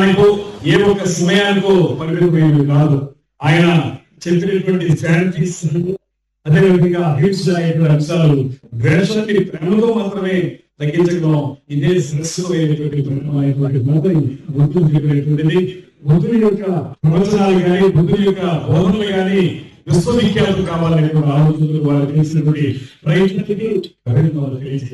సమయానికో ఏ ఒక్క సమయానికో పరిమితమైనవి కాదు ఆయన చెప్పినటువంటి స్ట్రాటజీస్ అదేవిధంగా హిట్స్ అనేటువంటి అంశాలు ద్వేషాన్ని ప్రేమతో మాత్రమే తగ్గించడం ఇదే శ్రేష్టమైనటువంటి పరిణామైనటువంటి మాత్రం గుర్తుంచుకునేటువంటిది బుద్ధుని యొక్క ప్రవచనాలు కానీ బుద్ధుని యొక్క బోధనలు కానీ విశ్వవిఖ్యాతం కావాలనేటువంటి ఆలోచనలు వారు చేసినటువంటి ప్రయత్నానికి అభినందనలు తెలియజేయాలి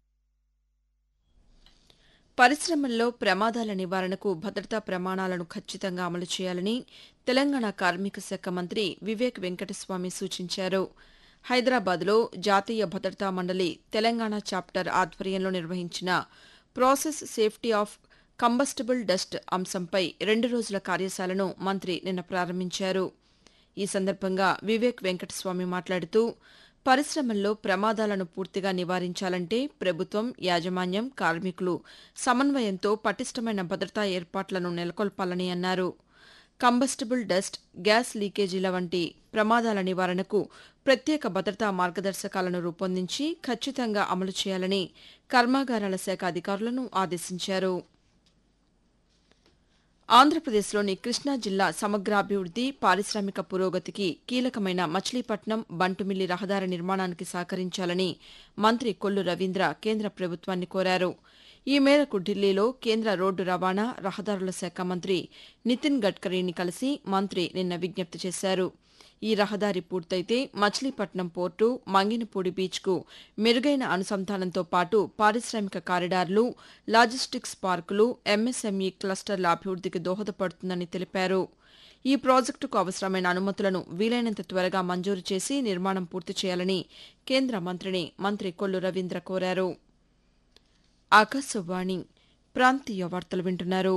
పరిశ్రమల్లో ప్రమాదాల నివారణకు భద్రతా ప్రమాణాలను ఖచ్చితంగా అమలు చేయాలని తెలంగాణ కార్మిక శాఖ మంత్రి వివేక్ వెంకటస్వామి సూచించారు హైదరాబాద్లో జాతీయ భద్రతా మండలి తెలంగాణ చాప్టర్ ఆధ్వర్యంలో నిర్వహించిన process safety of combustible dust అంశంపై రెండు రోజుల కార్యశాలను మంత్రి నిన్న ప్రారంభించారు ఈ సందర్భంగా వివేక్ వెంకటస్వామి మాట్లాడుతూ పరిశ్రమల్లో ప్రమాదాలను పూర్తిగా నివారించాలంటే ప్రభుత్వం యాజమాన్యం కార్మికులు సమన్వయంతో పటిష్టమైన భద్రతా ఏర్పాట్లను నెలకొల్పాలని అన్నారు కంబస్టబుల్ డస్ట్ గ్యాస్ లీకేజీల వంటి ప్రమాదాల నివారణకు ప్రత్యేక భద్రతా మార్గదర్శకాలను రూపొందించి ఖచ్చితంగా అమలు చేయాలని కర్మాగారాల శాఖ అధికారులను ఆదేశించారు ఆంధ్రప్రదేశ్లోని కృష్ణా జిల్లా సమగ్రాభివృద్ది పారిశ్రామిక పురోగతికి కీలకమైన మచిలీపట్నం బంటుమిల్లి రహదారి నిర్మాణానికి సహకరించాలని మంత్రి కొల్లు రవీంద్ర కేంద్ర ప్రభుత్వాన్ని కోరారు ఈ మేరకు ఢిల్లీలో కేంద్ర రోడ్డు రవాణా రహదారుల శాఖ మంత్రి నితిన్ గడ్కరీని కలిసి మంత్రి నిన్న విజ్ఞప్తి చేశారు ఈ రహదారి పూర్తయితే మచిలీపట్నం పోర్టు మంగినపూడి బీచ్కు మెరుగైన అనుసంధానంతో పాటు పారిశ్రామిక కారిడార్లు లాజిస్టిక్స్ పార్కులు ఎంఎస్ఎంఈ క్లస్టర్ల అభివృద్ధికి దోహదపడుతుందని తెలిపారు ఈ ప్రాజెక్టుకు అవసరమైన అనుమతులను వీలైనంత త్వరగా మంజూరు చేసి నిర్మాణం పూర్తి చేయాలని కేంద్ర మంత్రిని మంత్రి కొల్లు రవీంద్ర కోరారు ఆకాశవాణి ప్రాంతీయ వార్తలు వింటున్నారు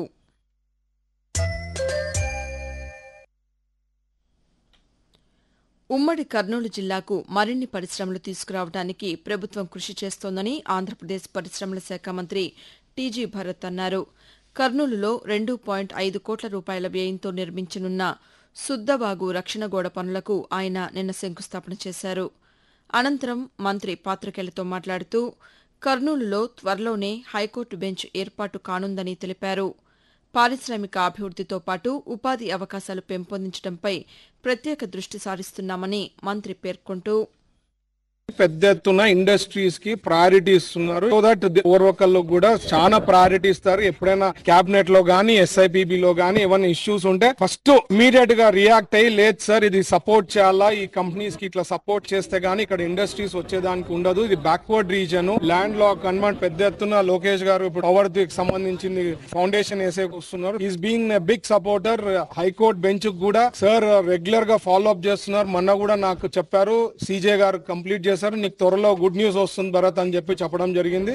ఉమ్మడి కర్నూలు జిల్లాకు మరిన్ని పరిశ్రమలు తీసుకురావడానికి ప్రభుత్వం కృషి చేస్తోందని ఆంధ్రప్రదేశ్ పరిశ్రమల శాఖ మంత్రి టీజీ భరత్ అన్నారు కర్నూలులో రెండు పాయింట్ ఐదు కోట్ల రూపాయల వ్యయంతో నిర్మించనున్న సుద్దవాగు రక్షణ గోడ పనులకు ఆయన నిన్న శంకుస్థాపన చేశారు అనంతరం మంత్రి పాతికేయులతో మాట్లాడుతూ కర్నూలులో త్వరలోనే హైకోర్టు బెంచ్ ఏర్పాటు కానుందని తెలిపారు పారిశ్రామిక అభివృద్దితో పాటు ఉపాధి అవకాశాలు పెంపొందించడంపై ప్రత్యేక దృష్టి సారిస్తున్నామని మంత్రి పేర్కొంటూ పెద్ద ఎత్తున ఇండస్ట్రీస్ కి ప్రయారిటీ ఇస్తున్నారు సో దట్ ఓర్వకల్లో కూడా చాలా ప్రయారిటీ ఇస్తారు ఎప్పుడైనా క్యాబినెట్ లో గానీ ఎస్ఐపిబి లో గానీ ఏమైనా ఇష్యూస్ ఉంటే ఫస్ట్ ఇమీడియట్ గా రియాక్ట్ అయ్యి లేదు సార్ ఇది సపోర్ట్ చేయాలా ఈ కంపెనీస్ కి ఇట్లా సపోర్ట్ చేస్తే గానీ ఇక్కడ ఇండస్ట్రీస్ వచ్చేదానికి ఉండదు ఇది బ్యాక్వర్డ్ రీజన్ ల్యాండ్ లో కన్వర్ట్ పెద్ద ఎత్తున లోకేష్ గారు ఇప్పుడు పవర్ కి సంబంధించింది ఫౌండేషన్ వేసే వస్తున్నారు is being big supporter high court bench కూడా సార్ రెగ్యులర్ గా ఫాలో అప్ చేస్తున్నారు మొన్న కూడా నాకు చెప్పారు సీజే గారు కంప్లీట్ చేశారు నీకు త్వరలో గుడ్ న్యూస్ వస్తుంది భరత్ అని చెప్పి చెప్పడం జరిగింది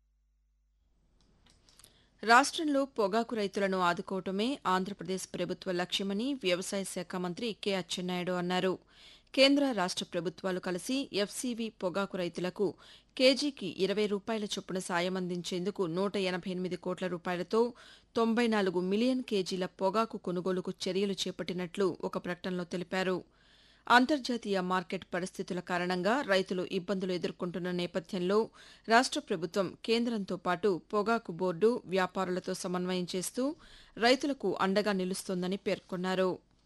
రాష్ట్రంలో పొగాకు రైతులను ఆదుకోవటమే ఆంధ్రప్రదేశ్ ప్రభుత్వ లక్ష్యమని వ్యవసాయ శాఖ మంత్రి కె అచ్చెన్నాయుడు అన్నారు కేంద్ర రాష్ట ప్రభుత్వాలు కలిసి ఎఫ్సీవీ పొగాకు రైతులకు కేజీకి ఇరవై రూపాయల చొప్పున సాయం అందించేందుకు నూట ఎనభై ఎనిమిది కోట్ల రూపాయలతో తొంభై నాలుగు మిలియన్ కేజీల పొగాకు కొనుగోలుకు చర్యలు చేపట్టినట్లు ఒక ప్రకటనలో తెలిపారు అంతర్జాతీయ మార్కెట్ పరిస్థితుల కారణంగా రైతులు ఇబ్బందులు ఎదుర్కొంటున్న నేపథ్యంలో రాష్ట ప్రభుత్వం కేంద్రంతో పాటు పొగాకు బోర్డు వ్యాపారులతో సమన్వయం చేస్తూ రైతులకు అండగా నిలుస్తోందని పేర్కొన్నారు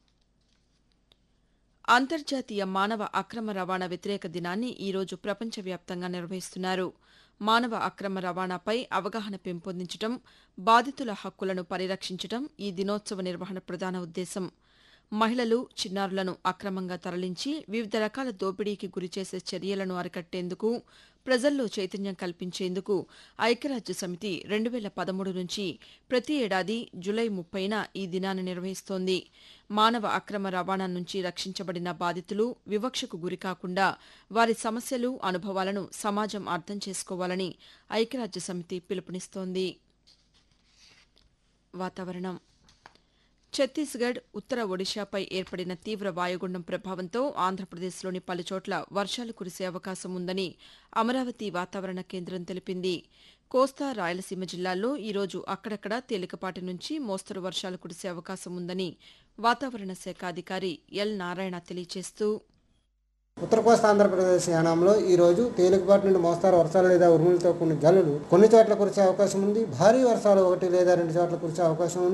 అంతర్జాతీయ మానవ అక్రమ రవాణా వ్యతిరేక దినాన్ని ఈరోజు ప్రపంచవ్యాప్తంగా నిర్వహిస్తున్నారు మానవ అక్రమ రవాణాపై అవగాహన పెంపొందించడం బాధితుల హక్కులను పరిరక్షించడం ఈ దినోత్సవ నిర్వహణ ప్రధాన ఉద్దేశం మహిళలు చిన్నారులను అక్రమంగా తరలించి వివిధ రకాల దోపిడీకి గురిచేసే చర్యలను అరికట్టేందుకు ప్రజల్లో చైతన్యం కల్పించేందుకు ఐక్యరాజ్య సమితి రెండు వేల పదమూడు నుంచి ప్రతి ఏడాది జులై ముప్పైన ఈ దినాన్ని నిర్వహిస్తోంది మానవ అక్రమ రవాణా నుంచి రక్షించబడిన బాధితులు వివక్షకు గురికాకుండా వారి సమస్యలు అనుభవాలను సమాజం అర్థం చేసుకోవాలని ఐక్యరాజ్య సమితి పిలుపునిస్తోంది వాతావరణం ఛత్తీస్గఢ్ ఉత్తర ఒడిశాపై ఏర్పడిన తీవ్ర వాయుగుండం ప్రభావంతో ఆంధ్రప్రదేశ్లోని పలుచోట్ల వర్షాలు కురిసే అవకాశం ఉందని అమరావతి వాతావరణ కేంద్రం తెలిపింది కోస్తా రాయలసీమ జిల్లాల్లో ఈరోజు అక్కడక్కడ తేలికపాటి నుంచి మోస్తరు వర్షాలు కురిసే అవకాశం ఉందని వాతావరణ శాఖ అధికారి ఎల్ నారాయణ తెలియజేస్తూ ఉత్తర కోస్తా ఆంధ్రప్రదేశ్ యానాంలో ఈ రోజు తేలికపాటి నుండి మోస్తారు వర్షాలు లేదా ఉరుములతో కొన్ని జల్లులు కొన్ని చోట్ల కురిసే అవకాశం ఉంది భారీ వర్షాలు ఒకటి లేదా రెండు చోట్ల కురిసే అవకాశం ఉంది